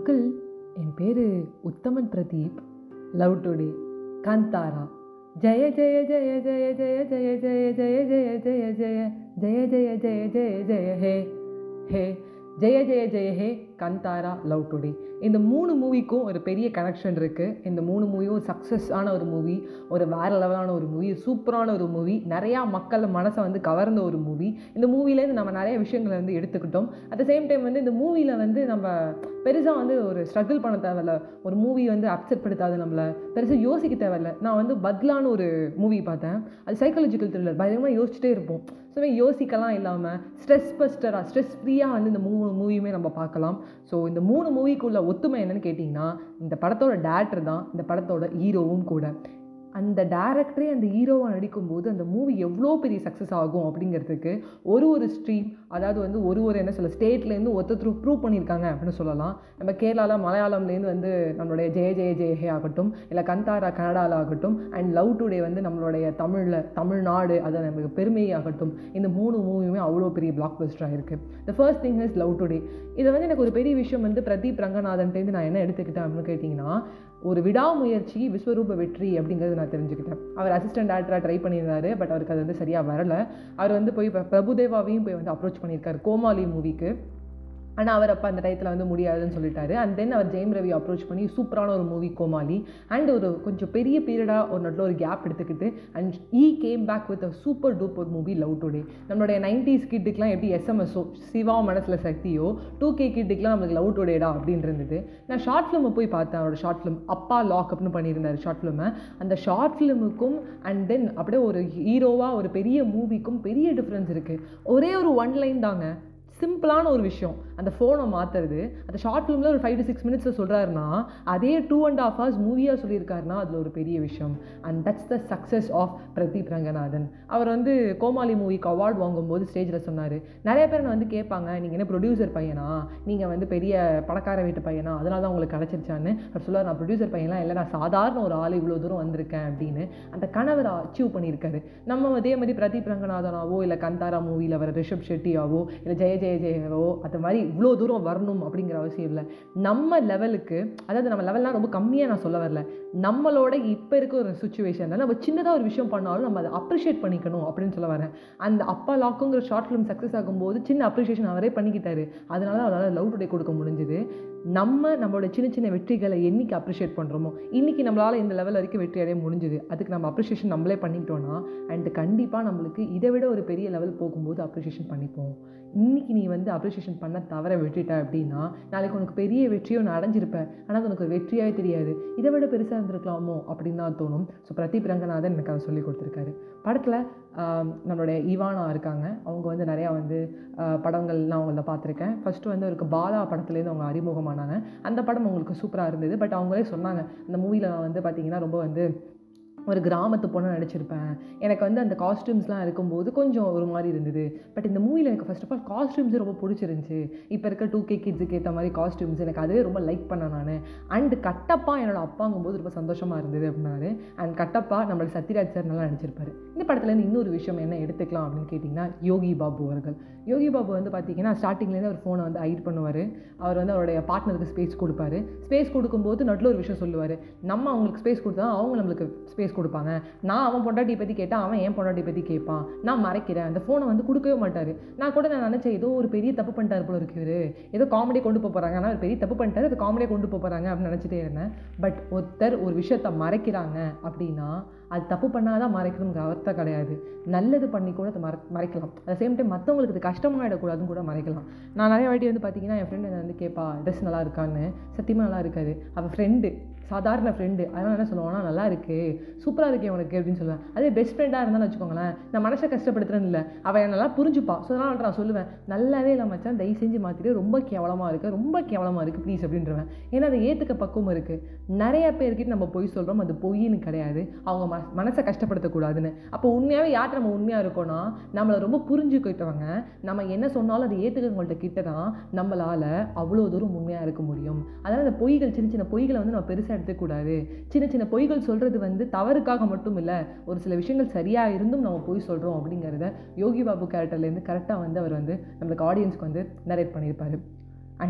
uncle என் பேர் Uthaman Pradeep love today Kantara ஜெய ஜெய ஜெய ஜெய ஜெய ஜெய ஜெய ஜெய ஜெய ஜெய ஜெய ஜெய ஜெய ஜெய ஜெய ஜெய ஹே ஹே ஜெய ஜெய ஜெய ஹே கந்தாரா லவ் டுடே இந்த மூணு மூவிக்கும் ஒரு பெரிய கனெக்ஷன் இருக்குது இந்த மூணு மூவியும் சக்ஸஸ் ஆன ஒரு மூவி ஒரு வேறு லெவலான ஒரு மூவி சூப்பரான ஒரு மூவி நிறையா மக்கள் மனசை வந்து கவர்ந்த ஒரு மூவி இந்த மூவிலேருந்து நம்ம நிறைய விஷயங்களை வந்து எடுத்துக்கிட்டோம் அட் த சேம் டைம் வந்து இந்த மூவியில் வந்து நம்ம பெருசாக வந்து ஒரு ஸ்ட்ரகிள் பண்ண தேவையில்ல ஒரு மூவி வந்து அப்செட் படுத்தாது நம்மளை பெருசாக யோசிக்க தேவையில்ல நான் வந்து பத்லான்னு ஒரு மூவி பார்த்தேன் அது சைக்காலஜிக்கல் த்ரில்லர் பயங்கரமாக யோசிச்சுட்டே இருப்போம் ஸோ யோசிக்கலாம் இல்லாமல் ஸ்ட்ரெஸ் பஸ்டராக ஸ்ட்ரெஸ் ஃப்ரீயாக வந்து இந்த மூணு மூவியுமே நம்ம பார்க்கலாம் ஸோ இந்த மூணு மூவிக்குள்ள ஒத்துமை என்னன்னு கேட்டிங்கன்னா இந்த படத்தோட டேரக்டர் தான் இந்த படத்தோட ஹீரோவும் கூட அந்த டேரக்டரே அந்த ஹீரோவை நடிக்கும்போது அந்த மூவி எவ்வளோ பெரிய சக்ஸஸ் ஆகும் அப்படிங்கிறதுக்கு ஒரு ஒரு ஸ்ட்ரீம் அதாவது வந்து ஒரு ஒரு என்ன சொல்ல ஸ்டேட்லேருந்து ஒருத்தர் ப்ரூவ் பண்ணியிருக்காங்க அப்படின்னு சொல்லலாம் நம்ம கேரளாவில் மலையாளம்லேருந்து வந்து நம்மளுடைய ஜெய ஜெய ஜெய ஹே ஆகட்டும் இல்லை கந்தாரா கனடாவில் ஆகட்டும் அண்ட் லவ் டுடே வந்து நம்மளுடைய தமிழில் தமிழ்நாடு அது நமக்கு பெருமை ஆகட்டும் இந்த மூணு மூவியுமே அவ்வளோ பெரிய பிளாக் பஸ்டராக இருக்குது the first thing is love today இது வந்து எனக்கு ஒரு பெரிய விஷயம் வந்து பிரதீப் ரங்கநாதன்ட்டேருந்து நான் என்ன எடுத்துக்கிட்டேன் அப்படின்னு கேட்டிங்கன்னா ஒரு விடாமுயற்சி விஸ்வரூப வெற்றி அப்படிங்கிறது நான் தெரிஞ்சுக்கிட்டேன் அவர் அசிஸ்டன்ட் டேரக்டராக ட்ரை பண்ணியிருந்தாரு பட் அவருக்கு அது வந்து சரியாக வரலை அவர் வந்து போய் இப்போ பிரபுதேவாவையும் போய் வந்து அப்ரோச் பண்ணியிருக்காரு கோமாளி மூவிக்கு ஆனால் அவர் அப்போ அந்த டயத்தில் வந்து முடியாதுன்னு சொல்லிட்டாரு அண்ட் தென் அவர் ஜெயம் ரவி அப்ரோச் பண்ணி சூப்பரான ஒரு மூவி கோமாளி அண்ட் ஒரு கொஞ்சம் பெரிய பீரியடாக ஒரு நட்டில் ஒரு கேப் எடுத்துக்கிட்டு and he came back with a super duper movie love today நம்மளுடைய நைன்டிஸ் கிட்டுக்கெலாம் எப்படி எஸ்எம்எஸ்ஓ சிவா மனசில் சக்தியோ டூ கே கிட்டுக்கெலாம் நம்மளுக்கு லவ் டுடேடா அப்படின்னு இருந்தது நான் ஷார்ட் ஃபிலிமை போய் பார்த்தேன் அவரோட ஷார்ட் ஃபிலிம் அப்பா லாக் அப்படின்னு பண்ணியிருந்தார் ஷார்ட் ஃபிலிமை அந்த ஷார்ட் ஃபிலிமுக்கும் அண்ட் தென் அப்படியே ஒரு ஹீரோவாக ஒரு பெரிய மூவிக்கும் பெரிய டிஃப்ரென்ஸ் இருக்குது ஒரே ஒரு ஒன் லைன் தாங்க சிம்பிளான ஒரு விஷயம் அந்த ஃபோனை மாற்றுறது அந்த ஷார்ட் ஃபிலிமில் ஒரு ஃபைவ் டு சிக்ஸ் மினிட்ஸில் சொல்கிறாருன்னா அதே டூ அண்ட் ஆஃப் ஹவர்ஸ் மூவியாக சொல்லியிருக்காருன்னா அதில் ஒரு பெரிய விஷயம் and that's the success of Pradeep Ranganathan அவர் வந்து கோமாளி மூவிக்கு அவார்ட் வாங்கும்போது ஸ்டேஜில் சொன்னார் நிறைய பேர் வந்து கேட்பாங்க நீங்கள் என்ன ப்ரொடியூசர் பையனா நீங்கள் வந்து பெரிய பணக்கார வீட்டு பையனா அதனால தான் உங்களுக்கு கிடச்சிருச்சான்னு அவர் சொல்லுவார் நான் ப்ரொடியூசர் பையன்லாம் இல்லை நான் சாதாரண ஒரு ஆள் இவ்வளோ தூரம் வந்திருக்கேன் அப்படின்னு அந்த கணவரை அச்சீவ் பண்ணியிருக்காரு நம்ம அதே மாதிரி பிரதீப் ரங்கநாதனாவோ இல்லை கந்தாரா மூவியில் வர ரிஷப் ஷெட்டியாவோ இல்லை ஜெய ஜெய ஜெயவோ அது மாதிரி இவ்வளோ தூரம் வரணும் அப்படிங்கிற அவசியம் இல்லை நம்ம லெவலுக்கு அதாவது நம்ம லெவல்லாம் ரொம்ப கம்மியாக நான் சொல்ல வரல நம்மளோட இப்போ இருக்க ஒரு சுச்சுவேஷனில் நம்ம சின்னதாக ஒரு விஷயம் பண்ணாலும் நம்ம அதை அப்ரிஷியேட் பண்ணிக்கணும் அப்படின்னு சொல்ல வரேன் அந்த அப்பா லாக்குங்கிற ஷார்ட் ஃபிலிம் சக்ஸஸ் ஆகும்போது சின்ன அப்ரிஷியேஷன் அவரே பண்ணிக்கிட்டாரு அதனால அவரால் லவ் டுடே கொடுக்க முடிஞ்சுது நம்ம நம்மளோட சின்ன சின்ன வெற்றிகளை என்னைக்கு அப்ரிஷியேட் பண்ணுறோமோ இன்றைக்கி நம்மளால் இந்த லெவல் வரைக்கும் வெற்றி அடைய முடிஞ்சுது அதுக்கு நம்ம அப்ரிஷியேஷன் நம்மளே பண்ணிக்கிட்டோன்னா அண்ட் கண்டிப்பாக நம்மளுக்கு இதை விட ஒரு பெரிய லெவல் போகும்போது அப்ரிஷியேஷன் பண்ணிப்போம் இன்றைக்கி நீ வந்து அப்ரிஷியேஷன் பண்ண தவற விட்டுட்ட அப்படின்னா நாளைக்கு உனக்கு பெரிய வெற்றியோ நான் அடைஞ்சிருப்பேன் ஆனால் அது உனக்கு ஒரு வெற்றியாகவே தெரியாது இதை விட பெருசாக இருந்திருக்கலாமோ அப்படின்னு தான் தோணும் ஸோ பிரதீப் ரங்கநாதன் எனக்கு அதை சொல்லி கொடுத்துருக்காரு படத்தில் நம்மளுடைய ஈவானா இருக்காங்க அவங்க வந்து நிறையா வந்து படங்கள் நான் அவங்கள பார்த்துருக்கேன் ஃபஸ்ட்டு வந்து அவருக்கு பாலா படத்துலேருந்து அவங்க அறிமுகமானாங்க அந்த படம் அவங்களுக்கு சூப்பராக இருந்தது பட் அவங்களே சொன்னாங்க அந்த மூவியில் நான் வந்து பார்த்திங்கன்னா ரொம்ப வந்து ஒரு கிராமத்து பொண்ணை நடிச்சிருப்பேன் எனக்கு வந்து அந்த காஸ்டியூம்ஸ்லாம் இருக்கும்போது கொஞ்சம் ஒரு மாதிரி இருந்தது பட் இந்த மூவியில் எனக்கு ஃபஸ்ட் ஆஃப் ஆல் காஸ்டியூம்ஸ் ரொம்ப பிடிச்சிருந்துச்சி இப்போ இருக்க டூ கே கிட்ஸுக்கு ஏற்ற மாதிரி காஸ்டியூம்ஸ் எனக்கு அதுவே ரொம்ப லைக் பண்ணேன் நான் அண்ட் கட்டப்பா என்னோட அப்பாங்கும்போது ரொம்ப சந்தோஷமாக இருந்தது அப்படின்னாரு அண்ட் கட்டப்பா நம்மளோட சத்யராஜ் சார் நல்லா நடிச்சிருப்பாரு இந்த படத்துலேருந்து இன்னொரு விஷயம் என்ன எடுத்துக்கலாம் அப்படின்னு கேட்டிங்கன்னா யோகி பாபு அவர்கள் யோகி பாபு வந்து பார்த்தீங்கன்னா ஸ்டார்டிங்லேருந்து அவர் ஃபோனை வந்து ஹைட் பண்ணுவார் அவர் வந்து அவருடைய பார்ட்னருக்கு ஸ்பேஸ் கொடுப்பாரு ஸ்பேஸ் கொடுக்கும்போது நட்டில் ஒரு விஷயம் சொல்லுவார் நம்ம அவங்களுக்கு ஸ்பேஸ் கொடுத்தா அவங்க நம்மளுக்கு ஸ்பேஸ் கொடுப்பாங்க நான் அவன் பொண்டாட்டி பற்றி கேட்டால் அவன் என் பொண்டாட்டி பற்றி கேட்பான் நான் மறைக்கிறேன் அந்த ஃபோனை வந்து கொடுக்கவே மாட்டார் நான் கூட நான் நினச்சேன் ஏதோ ஒரு பெரிய தப்பு பண்ணிட்டார் போல இருக்குது ஏதோ காமெடி கொண்டு போக போகிறாங்க ஆனால் ஒரு பெரிய தப்பு பண்ணிட்டாரு அது காமெடியாக கொண்டு போக போகிறாங்க அப்படின்னு நினச்சிட்டே இருந்தேன் பட் ஒருத்தர் ஒரு விஷயத்தை மறைக்கிறாங்க அப்படின்னா அது தப்பு பண்ணாதான் மறைக்கணுங்கிற அர்த்தம் கிடையாது நல்லது பண்ணி கூட அதை மற மறைக்கலாம் அட் சேம் டைம் மற்றவங்களுக்கு இது கஷ்டமாயிடக்கூடாதுன்னு கூட மறைக்கலாம் நான் நிறைய வாட்டி வந்து பார்த்தீங்கன்னா என் ஃப்ரெண்டு வந்து கேட்பா ட்ரெஸ் நல்லா இருக்கான்னு சத்தியமாக நல்லா இருக்காது அவள் ஃப்ரெண்டு சாதாரண ஃப்ரெண்டு அதனால் என்ன சொல்லுவானா நல்லா இருக்கு சூப்பராக இருக்கே உனக்கு அப்படின்னு சொல்லுவேன் அதே பெஸ்ட் ஃப்ரெண்டாக இருந்தாலும் வச்சுக்கோங்களேன் நான் மனசை கஷ்டப்படுத்துறேன்னு இல்லை அவள் நல்லா புரிஞ்சுப்பா ஸோ அதனால் நான் சொல்லுவேன் நல்லாவே இல்லை மச்சான் தயவு செஞ்சு மாற்றிட்டு ரொம்ப கேவலமாக இருக்குது ரொம்ப கேவலமாக இருக்குது ப்ளீஸ் அப்படின்றவன் ஏன்னா அதை ஏற்றுக்க பக்குவம் இருக்குது நிறைய பேர்கிட்ட நம்ம பொய் சொல்கிறோம் அது பொய்ன்னு கிடையாது அவங்க ம மனசை கஷ்டப்படுத்தக்கூடாதுன்னு அப்போ உண்மையாகவே யார்கிட்ட நம்ம உண்மையாக இருக்கோன்னா நம்மளை ரொம்ப புரிஞ்சுக்கிட்டவங்க நம்ம என்ன சொன்னாலும் அதை ஏற்றுக்கிறவங்கள்ட்ட கிட்ட தான் நம்மளால் அவ்வளோ தூரம் உண்மையாக இருக்க முடியும் அதனால் அந்த பொய்கள் சின்ன சின்ன பொய்களை வந்து நம்ம பெருசாக எடுத்துக்கூடாது சின்ன சின்ன பொய்கள் சொல்கிறது வந்து தவறுக்காக மட்டும் இல்லை ஒரு சில விஷயங்கள் சரியாக இருந்தும் நம்ம பொய் சொல்கிறோம் அப்படிங்கிறத யோகி பாபு கேரக்டர்லேருந்து கரெக்டாக வந்து அவர் வந்து நம்மளுக்கு ஆடியன்ஸ்க்கு வந்து நரேட் பண்ணியிருப்பார் and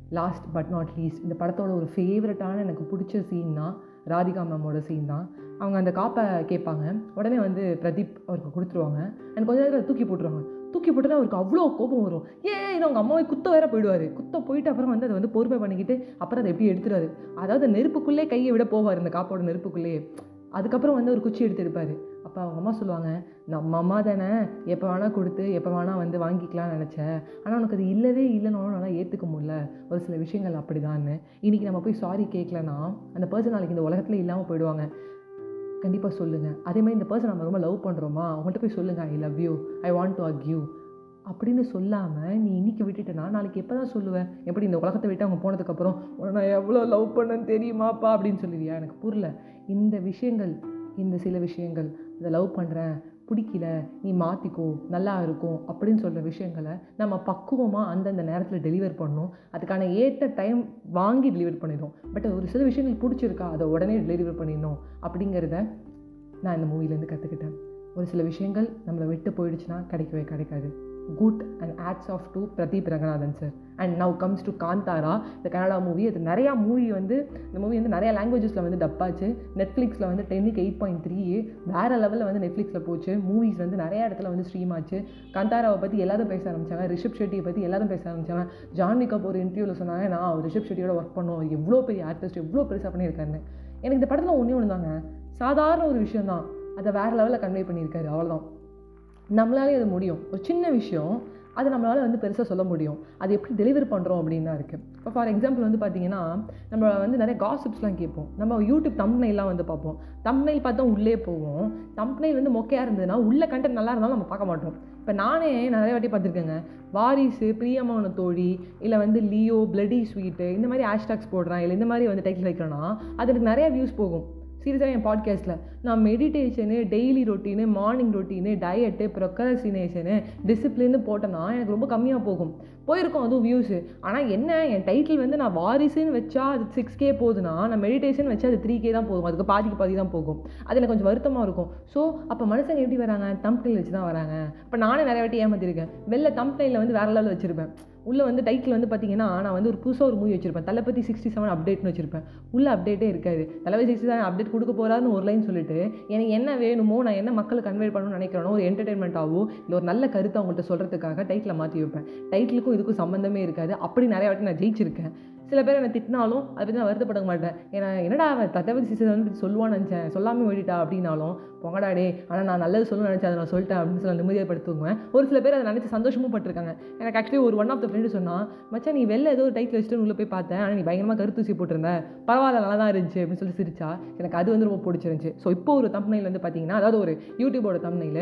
last but not least இந்த படத்தோட ஒரு ஃபேவரட்டான எனக்கு பிடிச்ச சீன்னா ராதிகா மேமோட சீன் தான் அவங்க அந்த காப்பை கேட்பாங்க உடனே வந்து பிரதீப் அவருக்கு கொடுத்துருவாங்க எனக்கு கொஞ்ச நேரத்தில் தூக்கி போட்டுருவாங்க தூக்கி போட்டுனா அவருக்கு அவ்வளோ கோபம் வரும் ஏன் இது அவங்க அம்மாவை குத்த வேற போயிடுவார் குத்த போயிட்டு அப்புறம் வந்து அதை வந்து பொறுமை பண்ணிக்கிட்டு அப்புறம் அதை எப்படி எடுத்துருவாரு அதாவது நெருப்புக்குள்ளே கையை விட போவார் இந்த காப்போட நெருப்புக்குள்ளேயே அதுக்கப்புறம் வந்து ஒரு குச்சி எடுத்து எடுப்பார் அப்போ அவங்க அம்மா சொல்லுவாங்க நம்ம அம்மா தானே எப்போ வேணால் கொடுத்து எப்போ வேணால் வந்து வாங்கிக்கலாம்னு நினச்சேன் ஆனால் உனக்கு அது இல்லவே இல்லைன்னு நல்லா ஏற்றுக்க முடியல ஒரு சில விஷயங்கள் அப்படிதான்னு இன்றைக்கி நம்ம போய் சாரி கேட்கலன்னா அந்த பர்சன் நாளைக்கு இந்த உலகத்தில் இல்லாமல் போயிடுவாங்க கண்டிப்பாக சொல்லுங்கள் அதேமாதிரி இந்த பர்சன் நம்ம ரொம்ப லவ் பண்ணுறோமா அவங்கள்ட்ட போய் சொல்லுங்கள் I love you I want to hug you அப்படின்னு சொல்லாமல் நீ இன்னைக்கு விட்டுட்டேன்னா நாளைக்கு எப்போ தான் சொல்லுவேன் எப்படி இந்த உலகத்தை விட்டு அவங்க போனதுக்கப்புறம் உன்னை நான் எவ்வளோ லவ் பண்ணேன்னு தெரியுமாப்பா அப்படின்னு சொல்லுவியா எனக்கு புரியல இந்த விஷயங்கள் இந்த சில விஷயங்கள் இதை லவ் பண்ணுறேன் பிடிக்கல நீ மாற்றிக்கோ நல்லா இருக்கும் அப்படின்னு சொல்கிற விஷயங்களை நம்ம பக்குவமாக அந்தந்த நேரத்தில் டெலிவர் பண்ணணும் அதுக்கான ஏற்ற டைம் வாங்கி டெலிவர் பண்ணிடும் பட் ஒரு சில விஷயங்கள் பிடிச்சிருக்கா அதை உடனே டெலிவர் பண்ணிடணும் அப்படிங்கிறத நான் இந்த மூவிலேருந்து கற்றுக்கிட்டேன் ஒரு சில விஷயங்கள் நம்மளை விட்டு போயிடுச்சுன்னா கிடைக்கவே கிடைக்காது good and hats off to Pradeep Ranganathan sir and now comes to Kantara இந்த கனடா மூவி அது நிறையா மூவி வந்து இந்த மூவி வந்து நிறையா லாங்குவேஜஸில் வந்து டப்பாச்சு நெட்ஃப்ளிக்ஸில் வந்து டென்னுக்கு எயிட் பாயிண்ட் த்ரீ வேறு லெவலில் வந்து நெட்ஃப்ளிக்ஸில் போச்சு மூவிஸ் வந்து நிறைய இடத்துல வந்து ஸ்ட்ரீம் ஆச்சு காந்தாராவை பற்றி எல்லாரும் பேச ஆரம்பிச்சாங்க ரிஷப் ஷெட்டியை பற்றி எல்லாரும் பேச ஆரம்பிச்சாங்க ஜான்வி கபூர் இன்டர்வியூவில் சொன்னாங்க நான் ரிஷப் ஷெட்டியோட ஒர்க் பண்ணோம் எவ்வளோ பெரிய ஆர்டிஸ்ட் எவ்வளோ பெருசாக பண்ணியிருக்காருன்னு எனக்கு இந்த படத்தில் ஒன்றே ஒன்று தாங்க சாதாரண ஒரு விஷயம் தான் அதை வேறு லெவலில் கன்வே பண்ணியிருக்காரு அவ்வளோதான் நம்மளாலே அது முடியும் ஒரு சின்ன விஷயம் அது நம்மளால் வந்து பெருசாக சொல்ல முடியும் அது எப்படி டெலிவர் பண்ணுறோம் அப்படின்னு தான் இருக்குது இப்போ ஃபார் எக்ஸாம்பிள் வந்து பார்த்தீங்கன்னா நம்ம வந்து நிறைய காசிப்ஸ்லாம் கேட்போம் நம்ம யூடியூப் தம்ப்னைலாம் வந்து பார்ப்போம் தம்ப்னைல் பார்த்தா உள்ளே போவோம் தம்ப்னைல் வந்து மொக்கையாக இருந்ததுன்னா உள்ள கண்டென்ட் நல்லா இருந்தாலும் நம்ம பார்க்க மாட்டோம் இப்போ நானே நிறைய வாட்டி பார்த்துருக்கேங்க வாரிசு பிரியமான தோழி இல்லை வந்து லியோ பிளடி ஸ்வீட்டு இந்த மாதிரி ஹேஷ்டாக்ஸ் போடுறேன் இல்லை இந்த மாதிரி வந்து டைட்டில் வைக்கிறேன்னா அது எனக்கு நிறைய வியூஸ் போகும் சீரியஸாக என் பாட்காஸ்ட்டில் நான் meditation daily routine morning routine diet procrastination டிசிப்ளின்னு போட்டேன்னா எனக்கு ரொம்ப கம்மியாக போகும் போயிருக்கும் அதுவும் வியூஸு ஆனால் என்ன என் டைட்டில் வந்து நான் வாரிசுன்னு வச்சா அது சிக்ஸ் கே போகுதுன்னா நான் மெடிடேஷன் வச்சா அது த்ரீ கே தான் போகும் அதுக்கு பாதிக்கு பாதி தான் போகும் அது எனக்கு கொஞ்சம் வருத்தமாக இருக்கும் ஸோ அப்போ மனுஷங்க எப்படி வராங்க தம்ப்டைல் வச்சு தான் வராங்க அப்போ நானே நிறைய வாட்டி ஏமாத்திருக்கேன் வெளில தம்ப்டைலில் வந்து வேறு லெவலில் வச்சுருப்பேன் உள்ளே வந்து டைட்டில் வந்து பார்த்தீங்கன்னா நான் வந்து ஒரு புதுசாக ஒரு மூவி வச்சிருப்பேன் தளபதி சிக்ஸ்டி செவன் அப்டேட்னு வச்சிருப்பேன் உள்ள அப்டேட்டே இருக்காது தளபதி சிக்ஸ்டி செவன் அப்டேட் கொடுக்க போறாருன்னு ஒரு லைன் சொல்லிட்டு எனக்கு என்ன வேணுமோ நான் என்ன மக்களுக்கு கன்வே பண்ணணும்னு நினைக்கிறேனோ ஒரு என்டர்டைன்மெண்ட்டாவோ இல்லை ஒரு நல்ல கருத்தை அவங்கள்ட்ட சொல்கிறதுக்காக டைட்டில் மாற்றி வைப்பேன் டைட்டிலுக்கும் இதுக்கும் சம்மந்தமே இருக்காது அப்படி நிறைய வாட்டி நான் ஜெயிச்சிருக்கேன் சில பேர் என்னை திட்டினாலும் அதை பற்றி நான் வருத்தப்பட மாட்டேன் ஏன்னா என்னடா அவன் தளபதி சிக்ஸ்டி செவன் பற்றி சொல்லுவான்னு நினச்சேன் சொல்லாமல் ஓடிட்டா அப்படின்னாலும் பொங்கடா டே ஆனால் நான் நல்லது சொல்லணும்னு நினச்சேன் அதை நான் சொல்லிட்டேன் அப்படின்னு சொல்லி நிம்மதியாக படுத்துக்குவேன் ஒரு சில பேர் அதை நினச்சி சந்தோஷமும் பட்டிருக்காங்க எனக்கு ஆக்சுவலி ஒரு ஒன் ஆஃப் த ஃப்ரெண்டு சொன்னால் மச்சான் நீ வெளில ஏதோ ஒரு டைட்டில் வச்சுட்டு உள்ளே போய் பார்த்தேன் ஆனால் நீ பயங்கரமாக கருத்தூசி போட்டிருந்த பரவாயில்ல நல்லா தான் இருந்துச்சு அப்படின்னு சொல்லி சிரிச்சா எனக்கு அது வந்து ரொம்ப பிடிச்சிருந்துச்சு ஸோ இப்போ ஒரு தம்னையில் வந்து பார்த்தீங்கன்னா அதாவது ஒரு யூடியூபோட தம்னையில்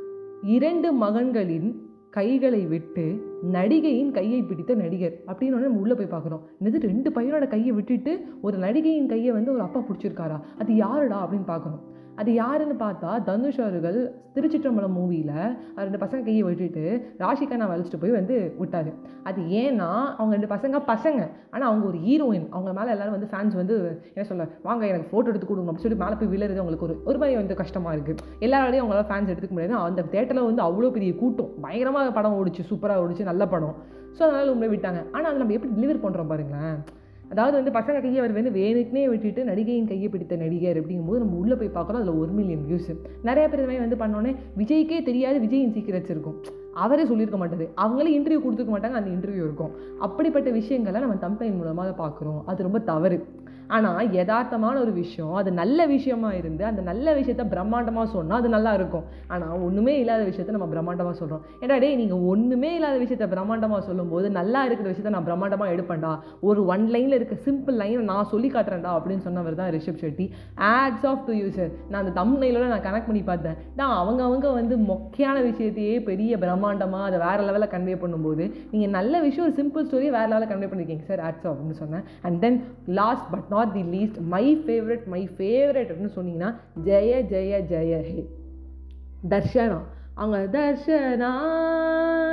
இரண்டு மகன்களின் கைகளை விட்டு நடிகையின் கையை பிடித்த நடிகர் அப்படின்னு ஒன்று நம்ம உள்ளே போய் பார்க்குறோம் என்னது ரெண்டு பையனோட கையை விட்டுட்டு ஒரு நடிகையின் கையை வந்து ஒரு அப்பா பிடிச்சிருக்காரா அது யாருடா அப்படின்னு பார்க்குறோம் அது யாருன்னு பார்த்தா தனுஷ் அவர்கள் திருச்சிற்றம்பலம் மூவியில் ரெண்டு பசங்க கையை விட்டுட்டு ராஷிகா வலிச்சிட்டு போய் வந்து விட்டாரு அது ஏன்னா அவங்க ரெண்டு பசங்க பசங்க ஆனால் அவங்க ஒரு ஹீரோயின் அவங்க மேலே எல்லாரும் வந்து ஃபேன்ஸ் வந்து என்ன சொல்ல வாங்க எனக்கு ஃபோட்டோ எடுத்து கொடுங்க அப்படின்னு சொல்லி மேலே போய் விழுறது அவங்களுக்கு ஒரு ஒரு மாதிரி வந்து கஷ்டமாக இருக்குது எல்லாராலையும் அவங்களால ஃபேன்ஸ் எடுத்துக்க முடியாது அந்த தேட்டரில் வந்து அவ்வளோ பெரிய கூட்டம் பயங்கரமாக படம் ஓடிச்சு சூப்பராக ஓடிச்சு நல்ல படம் ஸோ அதனால் உண்மை விட்டாங்க ஆனால் அதை நம்ம எப்படி டெலிவர் பண்ணுறோம் பாருங்களேன் அதாவது வந்து பசங்க கையை அவர் வந்து வேணுக்குனே விட்டுட்டு நடிகையின் கையை பிடித்த நடிகர் அப்படிங்கும்போது நம்ம உள்ளே போய் பார்க்குறோம் அதில் ஒரு மில்லியன் வியூஸ் நிறைய பேர் இந்த மாதிரி வந்து பண்ணோன்னே விஜய்க்கே தெரியாது விஜயின் சீக்கிரட்ஸ் இருக்கும் அவரே சொல்லியிருக்க மாட்டாரு அவங்களே இன்டர்வியூ கொடுத்துருக்க மாட்டாங்க அந்த இன்டர்வியூ இருக்கும் அப்படிப்பட்ட விஷயங்களை நம்ம தம்பையின் மூலமாக பார்க்குறோம் அது ரொம்ப தவறு ஆனால் யதார்த்தமான ஒரு விஷயம் அது நல்ல விஷயமா இருந்து அந்த நல்ல விஷயத்த பிரம்மாண்டமாக சொன்னால் அது நல்லா இருக்கும் ஆனால் ஒன்றுமே இல்லாத விஷயத்த நம்ம பிரம்மாண்டமாக சொல்கிறோம் ஏன்னா டேய் நீங்கள் ஒன்றுமே இல்லாத விஷயத்த பிரம்மாண்டமாக சொல்லும்போது நல்லா இருக்கிற விஷயத்த நான் பிரம்மாண்டமாக எடுப்பேன்டா ஒரு ஒன் லைனில் இருக்க சிம்பிள் லைனை நான் சொல்லி காட்டுறேன்டா அப்படின்னு சொன்னவர் தான் Rishab Shetty hats off to user நான் அந்த தம்னையிலோட நான் கனெக்ட் பண்ணி பார்த்தேன் நான் அவங்க அவங்க வந்து மொக்கையான விஷயத்தையே பெரிய பிரம்மாண்டமாக அதை வேறு லெவலில் கன்வே பண்ணும்போது நீங்கள் நல்ல விஷயம் ஒரு சிம்பிள் ஸ்டோரியை வேறு லெவலில் கன்வே பண்ணியிருக்கீங்க சார் ஆட்ஸ் ஆஃப் அப்படின்னு சொன்னேன் and then last but not the least my favourite my favourite அப்படின்னு சொன்னீங்கன்னா ஜெய ஜெய ஜெய ஹே தர்ஷனா அவங்க தர்ஷனா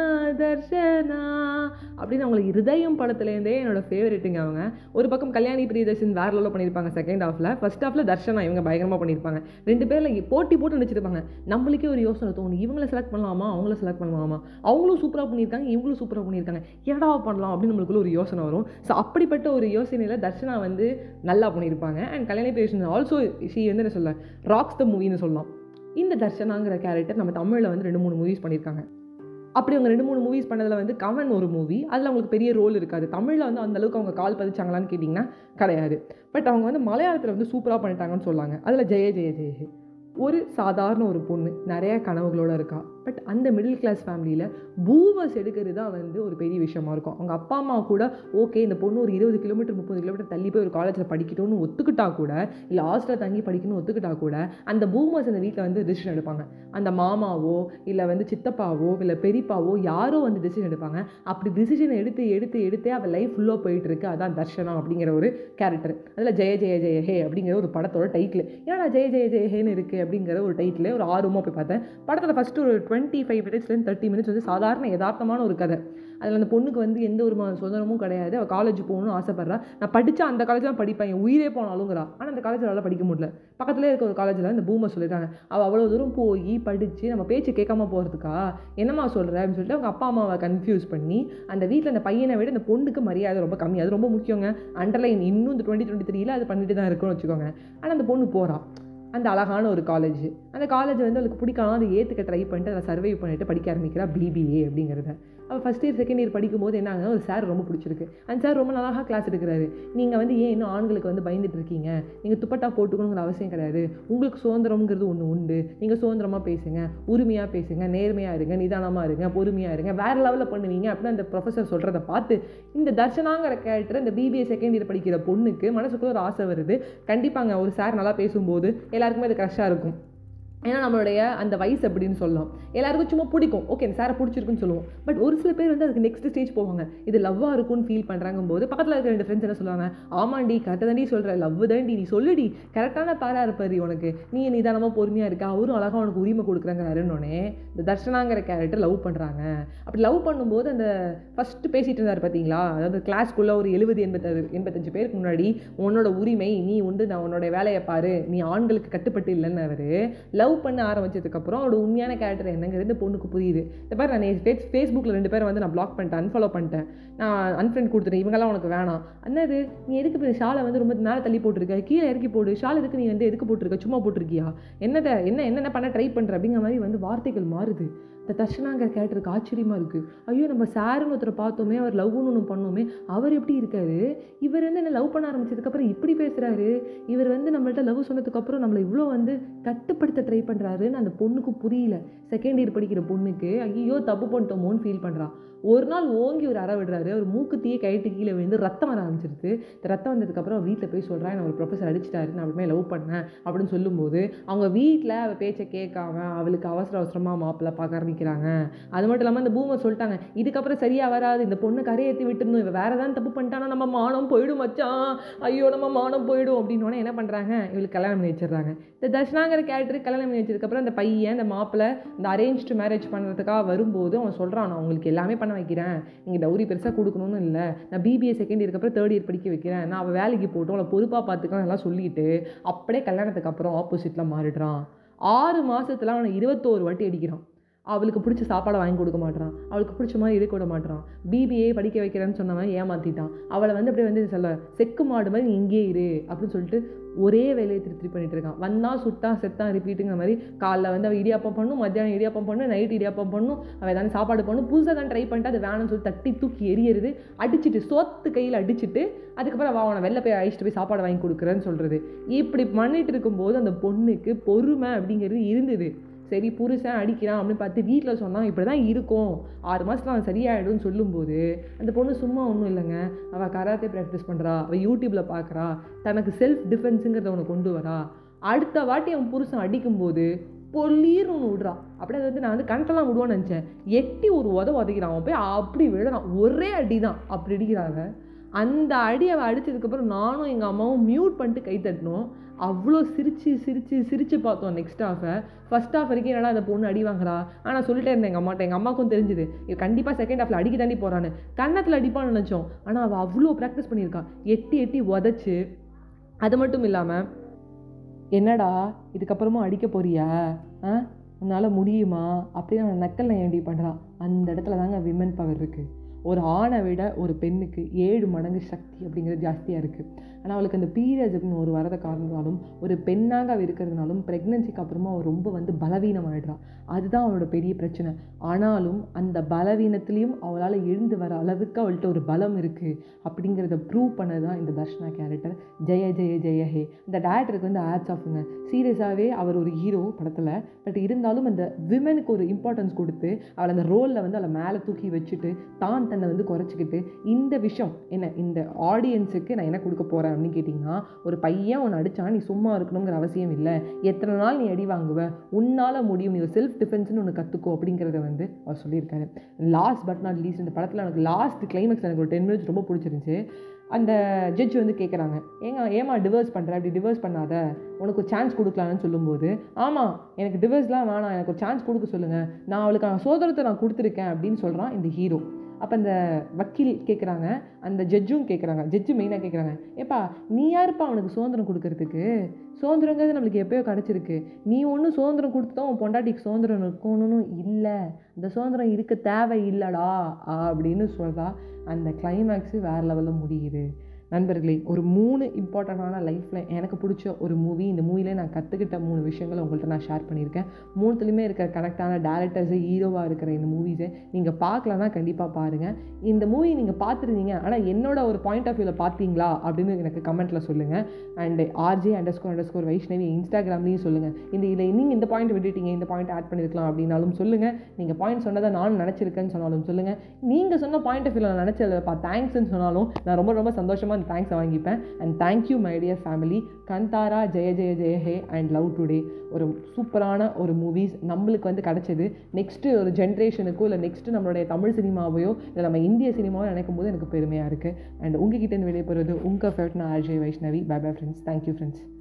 தர்ஷனா அப்படின்னு அவங்களுக்கு இருதயம் படத்துலேருந்தே என்னோட ஃபேவரெட்டுங்க அவங்க ஒரு பக்கம் கல்யாணி பிரியதர்ஷன் வேற லெவலில் பண்ணியிருப்பாங்க செகண்ட் ஹாஃபில் ஃபர்ஸ்ட் ஹாஃபில் தர்ஷனா இவங்க பயங்கரமாக பண்ணியிருப்பாங்க ரெண்டு பேரில் போட்டி போட்டு நடிச்சிருப்பாங்க நம்மளுக்கே ஒரு யோசனை தோணும் இவங்கள செலக்ட் பண்ணலாமா அவங்கள செலக்ட் பண்ணலாமா அவங்களும் சூப்பராக பண்ணியிருக்காங்க இவங்களும் சூப்பராக பண்ணியிருக்காங்க என்னடா பண்ணலாம் அப்படின்னு நம்மளுக்குள்ள ஒரு யோசனை வரும் ஸோ அப்படிப்பட்ட ஒரு யோசனையில் தர்ஷனா வந்து நல்லா பண்ணியிருப்பாங்க and Kalyani Priyadarshan also she வந்து என்ன சொல்ல ராக்ஸ் த மூவின்னு சொல்லலாம் இந்த தர்ஷனாங்கிற கேரக்டர் நம்ம தமிழில் வந்து ரெண்டு மூணு மூவிஸ் பண்ணியிருக்காங்க அப்படி அவங்க ரெண்டு மூணு மூவிஸ் பண்ணதில் வந்து கவன் ஒரு மூவி அதில் அவங்களுக்கு பெரிய ரோல் இருக்காது தமிழில் வந்து அந்த அளவுக்கு அவங்க கால் பதிச்சாங்களான்னு கேட்டிங்கன்னா கிடையாது பட் அவங்க வந்து மலையாளத்தில் வந்து சூப்பராக பண்ணிட்டாங்கன்னு சொல்லாங்க அதில் ஜெய ஜெய ஜெய ஹே ஒரு சாதாரண ஒரு பொண்ணு நிறைய கனவுகளோடு இருக்கா பட் அந்த மிடில் கிளாஸ் ஃபேமிலியில் பூமர்ஸ் எடுக்கிறது தான் வந்து ஒரு பெரிய விஷயமா இருக்கும் அவங்க அப்பா அம்மா கூட ஓகே இந்த பொண்ணு ஒரு இருபது கிலோமீட்டர் முப்பது கிலோமீட்டர் தள்ளி போய் ஒரு காலேஜில் படிக்கணும்னு ஒத்துக்கிட்டா கூட இல்லை ஹாஸ்டலில் தங்கி படிக்கணும்னு ஒத்துக்கிட்டா கூட அந்த பூமர்ஸ் அந்த வீட்டில் வந்து டிசிஷன் எடுப்பாங்க அந்த மாமாவோ இல்லை வந்து சித்தப்பாவோ இல்லை பெரியப்பாவோ யாரோ வந்து டிசிஷன் எடுப்பாங்க அப்படி டிசிஷன் எடுத்து எடுத்து எடுத்தே அவள் லைஃப் ஃபுல்லாக போயிட்டு இருக்கு அதான் தர்ஷனா அப்படிங்கிற ஒரு கேரக்டர் அதில் ஜெய ஜெய ஜெய ஹே அப்படிங்கிற ஒரு படத்தோட டைட்டில் ஏன்னா ஜெய ஜெய ஜெய ஹேன்னு இருக்குது அப்படிங்கிற ஒரு டைட்டில் ஒரு ஆர்வமாக போய் பார்த்தேன் படத்தில் ஃபஸ்ட்டு ஒரு டுவெண்ட்டி ஃபைவ் மினிட்ஸ்லேருந்து தேர்ட்டி மினிட்ஸ் வந்து சாதாரண யதார்த்தமான ஒரு கதை அதில் அந்த பொண்ணுக்கு வந்து எந்த ஒரு ம- சுதந்திரமும் கிடையாது அவள் காலேஜ் போகணும்னு ஆசைப்பட்றா நான் படித்தா அந்த காலேஜ் தான் படிப்பேன் என் உயிரே போனாலுங்கிறா ஆனால் அந்த காலேஜில் அவளால் படிக்க முடியல பக்கத்துலேயே இருக்க ஒரு காலேஜில் இந்த பூமை சொல்லிட்டாங்க அவள் அவ்வளோ தூரம் போய் படித்து நம்ம பேச்சு கேட்காம போகிறதுக்கா என்னம்மா சொல்கிற அப்படின்னு சொல்லிட்டு அவங்க அப்பா அம்மாவை கன்ஃபியூஸ் பண்ணி அந்த வீட்டில் அந்த பையனை விட அந்த பொண்ணுக்கு மரியாதை ரொம்ப கம்மி அது ரொம்ப முக்கியங்க அண்டர்லைன் இன்னும் இந்த டுவெண்ட்டி டுவெண்ட்டி த்ரீல அது பண்ணிட்டு தான் இருக்குன்னு வச்சுக்கோங்க ஆனால் அந்த பொண்ணு போகிறா அந்த அழகான ஒரு காலேஜ் அந்த காலேஜ் வந்து அவளுக்கு பிடிக்காம அதை ஏற்றுக்க ட்ரை பண்ணிட்டு அதை சர்வை பண்ணிட்டு படிக்க ஆரம்பிக்கிறா பிபிஏ அப்படிங்கிறத அவள் ஃபஸ்ட் இயர் செகண்ட் இயர் படிக்கும்போது என்ன ஆகுதுன்னா ஒரு சார் ரொம்ப பிடிச்சிருக்கு அந்த சார் ரொம்ப நல்லா கிளாஸ் எடுக்கிறாரு நீங்கள் வந்து ஏன் இன்னும் ஆண்களுக்கு வந்து பயந்துட்டு இருக்கீங்க நீங்கள் துப்பட்டா போட்டுக்கணுங்கிற அவசியம் கிடையாது உங்களுக்கு சுதந்திரம்ங்கிறது ஒன்று உண்டு நீங்கள் சுதந்திரமாக பேசுங்க உரிமையாக பேசுங்க நேர்மையாக இருங்க நிதானமாக இருங்க பொறுமையாக இருங்க வேறு லெவலில் பண்ணுவீங்க அப்படின்னு அந்த ப்ரொஃபஸர் சொல்கிறத பார்த்து இந்த தர்ஷனாங்கிற கேரக்டர் இந்த பிபிஏ செகண்ட் இயர் படிக்கிற பொண்ணுக்கு மனசுக்குள்ள ஒரு ஆசை வருது கண்டிப்பாங்க ஒரு சார் நல்லா பேசும்போது எல்லாருக்குமே அது க்ரஷ்ஷாக இருக்கும் ஏன்னா நம்மளுடைய அந்த வயசு அப்படின்னு சொல்லலாம் எல்லாருக்கும் சும்மா பிடிக்கும் ஓகே இந்த சாரை பிடிச்சிருக்குன்னு சொல்லுவோம் பட் ஒரு சில பேர் வந்து அதுக்கு நெக்ஸ்ட் ஸ்டேஜ் போவாங்க இது லவ்வாக இருக்கும்னு ஃபீல் பண்ணுறாங்க போது பக்கத்தில் இருக்கிற ரெண்டு ஃப்ரெண்ட்ஸ் என்ன சொல்லுவாங்க ஆமாண்டி கரெக்டாக தாண்டி சொல்கிற லவ் தாண்டி நீ சொல்லுடி கரெக்டான பாரா இருப்பாரு உனக்கு நீ நிதானமாக பொறுமையாக இருக்கா அவரும் அழகாக உனக்கு உரிமை கொடுக்குறாங்கிறாருன்னொடனே இந்த தர்ஷனாங்கிற கேரக்டர் லவ் பண்ணுறாங்க அப்படி லவ் பண்ணும்போது அந்த ஃபஸ்ட்டு பேசிட்டு இருந்தார் பார்த்தீங்களா அதாவது கிளாஸ்க்குள்ளே ஒரு எழுபது எண்பத்தாறு எண்பத்தஞ்சு பேருக்கு முன்னாடி உன்னோட உரிமை நீ உண்டு நான் உன்னோட வேலையை பாரு நீ ஆண்களுக்கு கட்டுப்பட்டு இல்லைன்னு அவர் லவ் பண்ண ஆரம்பிச்சதுக்கப்புறம் அவரோட உண்மையான கேரக்டர் என்னங்கிறது இந்த பொண்ணுக்கு புரியுது இந்த பாரு நான் ஃபேஸ் ஃபேஸ்புக்கில் ரெண்டு பேரை வந்து நான் பிளாக் பண்ணிட்டேன் அன்ஃபாலோ பண்ணிட்டேன் நான் அன்ஃப்ரெண்ட் கொடுத்துட்டேன் இவங்கெல்லாம் உனக்கு வேணாம் என்னது நீ எதுக்கு இப்போ ஷாலை வந்து ரொம்ப மேலே தள்ளி போட்டிருக்க கீழே இறக்கி போடு ஷால் எதுக்கு நீ வந்து எதுக்கு போட்டிருக்க சும்மா போட்டிருக்கியா என்னத என்ன என்னென்ன பண்ண ட்ரை பண்ணுற அப்படிங்கிற மாதிரி வந்து வார்த்தைகள் மாறுது இந்த தர்ஷனாங்கிற கேரக்டருக்கு ஆச்சரியமாக இருக்குது ஐயோ நம்ம சாருன்னு ஒருத்தரை பார்த்தோமே அவர் லவ்னு ஒன்று பண்ணோமே அவர் எப்படி இருக்காரு இவர் வந்து என்ன லவ் பண்ண ஆரம்பிச்சதுக்கப்புறம் இப்படி பேசுகிறாரு இவர் வந்து நம்மள்ட்ட லவ் சொன்னதுக்கப்புறம் நம்மளை இவ்வளோ வந்து கட்டுப்படுத்த ட்ரை பண்ணுறாருன்னு அந்த பொண்ணுக்கு புரியல செகண்ட் இயர் படிக்கிற பொண்ணுக்கு ஐயோ தப்பு பண்ணிட்டோமோன்னு ஃபீல் பண்ணுறா ஒரு நாள் ஓங்கி ஒரு அற விடுறாரு அவர் மூக்குத்தியே கைட்டு கீழே விழுந்து ரத்தம் வர ஆரம்பிச்சிருது இந்த ரத்தம் வந்ததுக்கப்புறம் வீட்டில் போய் சொல்கிறேன் நான் ஒரு ப்ரொஃபஸர் அடிச்சிட்டாரு நான் அப்படிமே லவ் பண்ணேன் அப்படின்னு சொல்லும்போது அவங்க வீட்டில் அவள் பேச்சை கேட்காம அவளுக்கு அவசர அவசரமாக மாப்பிள்ளை பார்க்க ஆரம்பிக்கிறாங்க அது மட்டும் இல்லாமல் இந்த பூமர் சொல்லிட்டாங்க இதுக்கப்புறம் சரியாக வராது இந்த பொண்ணு கரையேற்றி விட்டுருணும் இவ வேறு ஏதாவது தப்பு பண்ணிட்டானா நம்ம மானம் போயிடும் மச்சான் ஐயோ நம்ம மானம் போயிடும் அப்படின்னோடனே என்ன பண்ணுறாங்க இவளுக்கு கல்யாணம் பண்ணி வச்சிடுறாங்க இந்த தர்ஷனாங்கிற கேரக்டர் கல்யாணம் பண்ணி வச்சதுக்கப்புறம் அந்த பையன் இந்த மாப்பிள்ளை இந்த அரேஞ்ச்டு மேரேஜ் பண்ணுறதுக்காக வரும்போது அவன் சொல்கிறான் நான் உங்களுக்கு எல்லாமே பண்ண வைக்கிறேன் நீங்கள் டவுரி பெருசாக கொடுக்கணும்னு இல்லை நான் பிபிஏ செகண்ட் இயருக்கு அப்புறம் தேர்ட் இயர் படிக்க வைக்கிறேன் நான் அவள் வேலைக்கு போட்டு அவளை பொறுப்பாக பார்த்துக்கலாம் எல்லாம் சொல்லிட்டு அப்படியே கல்யாணத்துக்கு அப்புறம் ஆப்போசிட்டில் மாறிடுறான் ஆறு மாசத்துல அவனை இருபத்தோரு வாட்டி அடிக்கிறான் அவளுக்கு பிடிச்ச சாப்பாடை வாங்கி கொடுக்க மாட்டான் அவளுக்கு பிடிச்ச மாதிரி இருக்க விட மாட்டான் பிபிஏ படிக்க வைக்கிறேன்னு சொன்னவன் ஏமாத்திட்டான் அவளை வந்து அப்படியே வந்து சொல்ல செக்கு மாடு மாதிரி நீ இங்கே இரு அப்படின்னு சொல்லிட்டு ஒரே வேலையை திருப்பி திருப்பி பண்ணிட்டு இருக்கான் வந்தா சுட்டா செத்தான் ரிப்பீட்டுங்கிற மாதிரி காலைல வந்து அவள் இடியாப்பம் பண்ணும் மத்தியானம் இடியாப்பம் பண்ணும் நைட் இடியாப்பம் பண்ணும் அவள் ஏதாவது சாப்பாடு பண்ணும் புதுசாக தான் ட்ரை பண்ணிட்டு அது வேணும்னு சொல்லி தட்டி தூக்கி எரியறது அடிச்சிட்டு சோத்து கையில் அடிச்சிட்டு அதுக்கப்புறம் அவள் அவனை வெளில போய் அழிச்சிட்டு போய் சாப்பாடு வாங்கி கொடுக்குறேன்னு சொல்கிறது இப்படி பண்ணிட்டு இருக்கும்போது அந்த பொண்ணுக்கு பொறுமை அப்படிங்கிறது இருந்தது சரி புருஷன் அடிக்கிறான் அப்படின்னு பார்த்து வீட்டில் சொன்னான் இப்படி தான் இருக்கும் ஆறு மாதத்துல அவன் சரியாயிடும்னு சொல்லும்போது அந்த பொண்ணு சும்மா ஒன்றும் இல்லைங்க அவள் கராத்தே ப்ராக்டிஸ் பண்ணுறா அவள் யூடியூப்பில் பார்க்குறா தனக்கு செல்ஃப் டிஃபென்ஸுங்கிறத ஒன்று கொண்டு வரா அடுத்த வாட்டி அவன் புருஷன் அடிக்கும்போது பொல்லீர்னு ஒன்று விடுறா அப்படியே அது வந்து நான் வந்து கணக்கெல்லாம் விடுவான்னு நினச்சேன் எட்டி ஒரு உத உதைக்கிறான் அவன் போய் அப்படி விடுறான் ஒரே அடி தான் அப்படி அடிக்கிறாங்க அந்த அடி அவள் அடிச்சதுக்கப்புறம் நானும் எங்கள் அம்மாவும் மியூட் பண்ணிட்டு கை தட்டினோம் அவ்வளோ சிரித்து சிரித்து சிரித்து பார்த்தோம் நெக்ஸ்ட் ஹாஃபை ஃபஸ்ட் ஹாஃப் வரைக்கும் என்னடா அந்த பொண்ணு அடி வாங்குறா ஆனால் சொல்லிட்டே இருந்தேன் எங்கள் அம்மாட்ட எங்கள் அம்மாவுக்கும் தெரிஞ்சுது இது கண்டிப்பாக செகண்ட் ஹாஃபில் அடிக்க தாண்டி போகிறான்னு கன்னத்தில் அடிப்பான்னு நினச்சோம் ஆனால் அவள் அவ்வளோ ப்ராக்டிஸ் பண்ணியிருக்கா எட்டி எட்டி உதச்சி அது மட்டும் இல்லாமல் என்னடா இதுக்கப்புறமும் அடிக்க போறியா ஆ உன்னால் முடியுமா அப்படின்னு அவன் நக்கல் ஏண்டி பண்ணுறா அந்த இடத்துல தாங்க விமன் பவர் இருக்குது ஒரு ஆணை விட ஒரு பெண்ணுக்கு ஏழு மடங்கு சக்தி அப்படிங்கிறது ஜாஸ்தியாக இருக்குது ஆனால் அவளுக்கு அந்த பீரியட்ஸ் அப்படின்னு ஒரு வரத காரணத்தாலும் ஒரு பெண்ணாக அவள் இருக்கிறதுனாலும் ப்ரெக்னென்சிக்கு அப்புறமா அவள் ரொம்ப வந்து பலவீனமாயிடுறா அதுதான் அவளோட பெரிய பிரச்சனை ஆனாலும் அந்த பலவீனத்துலேயும் அவளால் எழுந்து வர அளவுக்கு அவள்கிட்ட ஒரு பலம் இருக்குது அப்படிங்கிறத ப்ரூவ் பண்ணது தான் இந்த தர்ஷனா கேரக்டர் ஜெய ஜெய ஜெய ஹே இந்த டேரக்டருக்கு வந்து ஆட்ஸ் ஆஃபுங்க சீரியஸாகவே அவர் ஒரு ஹீரோ படத்தில் பட் இருந்தாலும் அந்த விமனுக்கு ஒரு இம்பார்ட்டன்ஸ் கொடுத்து அவளை அந்த ரோலில் வந்து அவளை மேலே தூக்கி வச்சுட்டு தான் தன்னை வந்து குறைச்சிக்கிட்டு இந்த விஷயம் என்ன இந்த ஆடியன்ஸுக்கு நான் என்ன கொடுக்க போகிறேன் அப்படின்னு கேட்டிங்கன்னா ஒரு பையன் உன்னை அடித்தா நீ சும்மா இருக்கணுங்கிற அவசியம் இல்லை எத்தனை நாள் நீ அடி வாங்குவ உன்னால் முடியும் நீ ஒரு செல்ஃப் டிஃபென்ஸ்னு ஒன்று கற்றுக்கோ அப்படிங்கிறத வந்து அவர் சொல்லியிருக்காரு லாஸ்ட் பட் நாட் லீஸ்ட் இந்த படத்தில் எனக்கு லாஸ்ட் கிளைமேக்ஸ் எனக்கு ஒரு டென் மினிட்ஸ் ரொம்ப பிடிச்சிருந்துச்சு அந்த ஜட்ஜ் வந்து கேட்குறாங்க ஏங்க ஏமா டிவர்ஸ் பண்ணுற அப்படி டிவர்ஸ் பண்ணாத உனக்கு ஒரு சான்ஸ் கொடுக்கலான்னு சொல்லும்போது ஆமாம் எனக்கு டிவர்ஸ்லாம் வேணாம் எனக்கு ஒரு சான்ஸ் கொடுக்க சொல்லுங்கள் நான் அவளுக்கு சுதந்திரத்தை நான் கொடுத்துருக்கேன் அப்படின்னு சொல்கிறான் இந்த ஹீரோ அப்போ அந்த வக்கீல் கேட்குறாங்க அந்த ஜட்ஜும் கேட்குறாங்க ஜட்ஜு மெயினாக கேட்குறாங்க ஏப்பா நீ யாருப்பா அவனுக்கு சுதந்திரம் கொடுக்கறதுக்கு சுதந்திரங்கிறது நம்மளுக்கு எப்போயோ கிடச்சிருக்கு நீ ஒன்றும் சுதந்திரம் கொடுத்து தான் உன் பொண்டாட்டிக்கு சுதந்திரம் இருக்கணும்னு இல்லை இந்த சுதந்திரம் இருக்க தேவை இல்லைடா அப்படின்னு சொல்கிறா அந்த கிளைமேக்ஸு வேறு லெவலில் முடியுது நண்பர்களே ஒரு மூணு இம்பார்ட்டண்ட்டான லைஃப்பில் எனக்கு பிடிச்ச ஒரு மூவி இந்த மூவிலே நான் கற்றுக்கிட்ட மூணு விஷயங்களை உங்கள்கிட்ட நான் ஷேர் பண்ணியிருக்கேன் மூணுத்துலேயுமே இருக்கிற கனெக்டான டேரக்டர்ஸு ஹீரோவாக இருக்கிற இந்த மூவிஸை நீங்கள் பார்க்கலன்னா கண்டிப்பாக பாருங்கள் இந்த மூவி நீங்கள் பார்த்துருந்தீங்க ஆனால் என்னோட ஒரு பாயிண்ட் ஆஃப் வியூவில் பார்த்தீங்களா அப்படின்னு எனக்கு கமெண்ட்டில் சொல்லுங்கள் and RJ underscore underscore Vaishnavi இன்ஸ்டாகிராம்லேயும் சொல்லுங்கள் இந்த இதில் நீங்கள் இந்த பாயிண்ட் விட்டுட்டீங்க இந்த பாயிண்ட் ஆட் பண்ணியிருக்கலாம் அப்படின்னாலும் சொல்லுங்கள் நீங்கள் பாயிண்ட் சொன்னதை நானும் நினச்சிருக்கேன்னு சொன்னாலும் சொல்லுங்கள் நீங்கள் சொன்ன பாயிண்ட் ஆஃப் வியூவில் நான் நினச்சதுப்பா தேங்க்ஸ்ன்னு சொன்னாலும் நான் ரொம்ப ரொம்ப சந்தோஷமாக அந்த தேங்க்ஸை வாங்கிப்பேன் and thank you my dear family Kantara ஜெய ஜெய ஜெய ஹே அண்ட் லவ் டுடே ஒரு சூப்பரான ஒரு மூவிஸ் நம்மளுக்கு வந்து கிடச்சிது நெக்ஸ்ட்டு ஒரு ஜென்ரேஷனுக்கோ இல்லை நெக்ஸ்ட்டு நம்மளுடைய தமிழ் சினிமாவையோ இல்லை நம்ம இந்திய சினிமாவோ நினைக்கும் போது எனக்கு பெருமையாக இருக்குது அண்ட் உங்ககிட்ட இருந்து வெளியே போகிறது உங்கள் ஃபேவரட் நான் RJ Vaishnavi bye bye friends thank you friends